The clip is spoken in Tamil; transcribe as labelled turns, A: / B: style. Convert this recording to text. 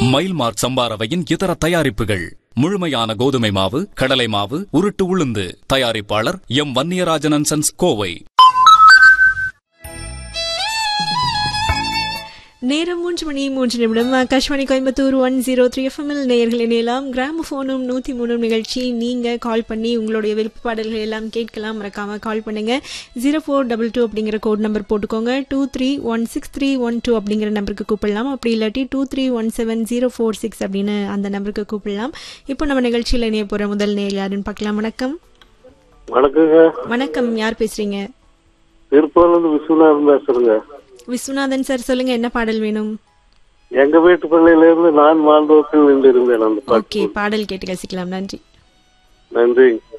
A: மைல்மார்க் சம்பாரவையின் இதர தயாரிப்புகள் முழுமையான கோதுமை மாவு கடலை மாவு உருட்டு உளுந்து தயாரிப்பாளர் M Vanniyarajan and sons Kovai
B: நேரம் மூன்று மணி மூன்று நிமிடம் Akashvani Coimbatore one zero three எஃப்எம்எல் நேயர்கள் இணையலாம் கிராமபோனும் நூற்றி மூணும் நிகழ்ச்சி நீங்கள் கால் பண்ணி உங்களுடைய விருப்ப பாடல்கள் எல்லாம் கேட்கலாம் மறக்காம கால் பண்ணுங்க ஜீரோ ஃபோர் டபுள் டூ அப்படிங்கிற கோட் நம்பர் போட்டுக்கோங்க two three one six three one two அப்படிங்கிற நம்பருக்கு கூப்பிடலாம் அப்படி இல்லாட்டி two three one seven zero four six அப்படின்னு அந்த நம்பருக்கு கூப்பிடலாம் இப்போ நம்ம நிகழ்ச்சியில் இணைய போகிற முதல் நேர் யாருன்னு பார்க்கலாம் வணக்கம்
C: வணக்கங்க
B: வணக்கம் யார் பேசுறீங்க
C: திருப்பூர்ல இருந்து விஸ்வநாதன் பேசுறேங்க
B: விஸ்வநாதன் சார் சொல்லுங்க என்ன பாடல் வேணும்
C: எங்க வீட்டு பிள்ளையில இருந்து நான் வாழ்ந்தோத்தில் நின்று இருந்தேன் அந்த பாட்டு
B: ஓகே பாடல் கேட்டு ரசிக்கலாம் நன்றி
C: நன்றி